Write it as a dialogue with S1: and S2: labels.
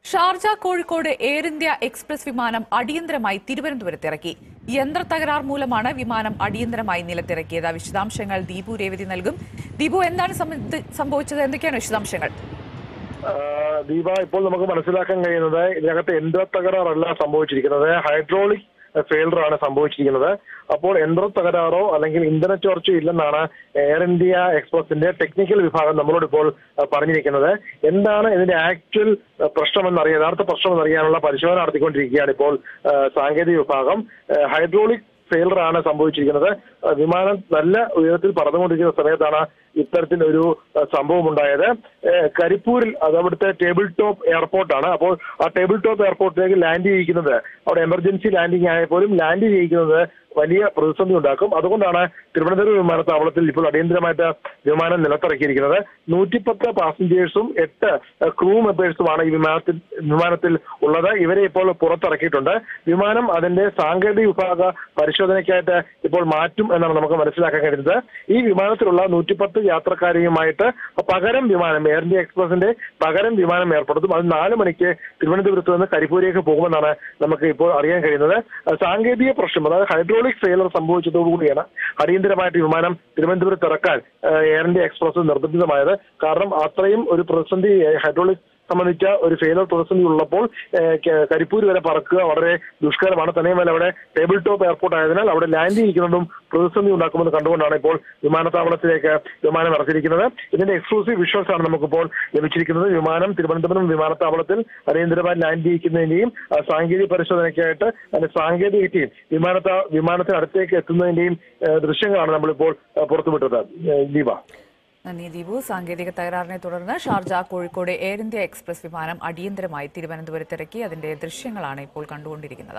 S1: Sharjah Kozhikode Air India Express വിമാനം അടിയന്തരമായി തിരുവനന്തപുരത്ത് ഇറക്കി യന്ത്ര തകരാർ മൂലമാണ് വിമാനം അടിയന്തരമായി നിലത്തിറക്കിയത് വിശദാംശങ്ങൾ ദീപു രേവതി നൽകും ദീപു എന്താണ് സംബന്ധി- സംഭവിച്ചത് എന്തൊക്കെയാണ് വിശദാംശങ്ങൾ
S2: ആ, ദീപ ഇപ്പോൾ നമുക്ക് മനസ്സിലാക്കാൻ കഴിയുന്നത് ഇതിനകത്ത് യന്ത്ര തകരാറല്ല സംഭവിച്ചിരിക്കുന്നത് ഹൈഡ്രോളിക് ഫെയിലർ ആണ് സംഭവിച്ചിരിക്കുന്നത് അപ്പോൾ യന്ത്ര തകരാറോ അല്ലെങ്കിൽ ഇന്ധന ചോർച്ചയോ ഇല്ലെന്നാണ് എയർ ഇന്ത്യ എക്സ്പ്രസിന്റെ ടെക്നിക്കൽ വിഭാഗം നമ്മളോട് ഇപ്പോൾ ആ, പറഞ്ഞിരിക്കുന്നത് എന്താണ് ഇതിന്റെ ആക്ച്വൽ പ്രശ്നമെന്നറിയാൻ യഥാർത്ഥ പ്രശ്നമെന്നറിയാനുള്ള പരിശോധന നടത്തിക്കൊണ്ടിരിക്കുകയാണ് ഇപ്പോൾ ആ, സാങ്കേതിക വിഭാഗം ആ, ഹൈഡ്രോളിക് ഫെയിലർ ആണ് സംഭവിച്ചിരിക്കുന്നത് ആ, വിമാനം നല്ല ഉയരത്തിൽ പറന്നുകൊണ്ടിരിക്കുന്ന സമയത്താണ് ഇത്തരത്തിൽ ഒരു ആ, സംഭവം ഉണ്ടായത് ഏ, കരിപ്പൂരിൽ അത് അവിടുത്തെ ടേബിൾ ടോപ്പ് എയർപോർട്ടാണ് അപ്പോൾ ആ ടേബിൾ ടോപ്പ് എയർപോർട്ടിലേക്ക് ലാൻഡ് ചെയ്യിക്കുന്നത് അവിടെ എമർജൻസി ലാൻഡിംഗ് ആയപ്പോലും ലാൻഡ് ചെയ്യിക്കുന്നത് വലിയ പ്രതിസന്ധി ഉണ്ടാക്കും അതുകൊണ്ടാണ് തിരുവനന്തപുരം വിമാനത്താവളത്തിൽ ഇപ്പോൾ അടിയന്തരമായിട്ട് വിമാനം നിലത്തിറക്കിയിരിക്കുന്നത് നൂറ്റിപ്പത്ത് പാസഞ്ചേഴ്സും എട്ട് ക്രൂ മെമ്പേഴ്സുമാണ് ഈ വിമാനത്തിൽ വിമാനത്തിൽ ഉള്ളത് ഇവരെ ഇപ്പോൾ പുറത്തിറക്കിയിട്ടുണ്ട് വിമാനം അതിന്റെ സാങ്കേതിക വിഭാഗ പരിശോധനയ്ക്കായിട്ട് ഇപ്പോൾ മാറ്റും എന്നാണ് നമുക്ക് മനസ്സിലാക്കാൻ കഴിയുന്നത് ഈ വിമാനത്തിലുള്ള നൂറ്റിപ്പത്ത് യാത്രക്കാരെയുമായിട്ട് പകരം വിമാനം എയർ ഇന്ത്യ എക്സ്പ്രസിന്റെ പകരം വിമാനം ഏർപ്പെടുത്തും അത് നാല് മണിക്ക് തിരുവനന്തപുരത്ത് നിന്ന് കരിപ്പൂരിലേക്ക് പോകുമെന്നാണ് നമുക്ക് ഇപ്പോൾ അറിയാൻ കഴിയുന്നത് അഹ് സാങ്കേതിക പ്രശ്നം അതായത് ഹൈഡ്രോളിക് ഫെയിലർ സംഭവിച്ചതോടുകൂടിയാണ് അടിയന്തരമായിട്ട് വിമാനം തിരുവനന്തപുരത്ത് ഇറക്കാൻ അഹ് എയർ ഇന്ത്യ എക്സ്പ്രസ് നിർബന്ധിതമായത് കാരണം അത്രയും ഒരു പ്രതിസന്ധി അഹ് ഹൈഡ്രോളിക് സംബന്ധിച്ച ഒരു ഫെയിലർ പ്രതിസന്ധി ഉള്ളപ്പോൾ ഏഹ്, ക- കരിപ്പൂർ വരെ പറക്കുക വളരെ ദുഷ്കരമാണ് തന്നെയുമല്ല അവിടെ ടേബിൾ ടോപ്പ് എയർപോർട്ട് ആയതിനാൽ അവിടെ ലാൻഡ് ചെയ്യിക്കുന്നതും പ്രതിസന്ധി ഉണ്ടാക്കുമെന്ന് കണ്ടുകൊണ്ടാണ് ഇപ്പോൾ വിമാനത്താവളത്തിലേക്ക് വിമാനം ഇറച്ചിരിക്കുന്നത് ഇതിന്റെ എക്സ്ക്ലൂസീവ് വിഷ്വൽസ് ആണ് നമുക്കിപ്പോൾ ലഭിച്ചിരിക്കുന്നത് വിമാനം തിരുവനന്തപുരം വിമാനത്താവളത്തിൽ അടിയന്തരമായി ലാൻഡ് ചെയ്യിക്കുന്നതിന്റെയും ആ, സാങ്കേതിക പരിശോധനയ്ക്കായിട്ട് അതിന്റെ സാങ്കേതിക ടീം വിമാനത്താ വിമാനത്തിനടുത്തേക്ക് എത്തുന്നതിന്റെയും ഏഹ്, ദൃശ്യങ്ങളാണ് നമ്മളിപ്പോൾ ഏഹ്, പുറത്തുവിട്ടത് ഏഹ്, ദീപ
S1: നന്ദി ദീപു സാങ്കേതിക തകരാറിനെ തുടർന്ന് Sharjah Kozhikode Air India Express വിമാനം അടിയന്തരമായി തിരുവനന്തപുരത്ത് ഇറക്കി അതിന്റെ ദൃശ്യങ്ങളാണ് ഇപ്പോൾ കണ്ടുകൊണ്ടിരിക്കുന്നത്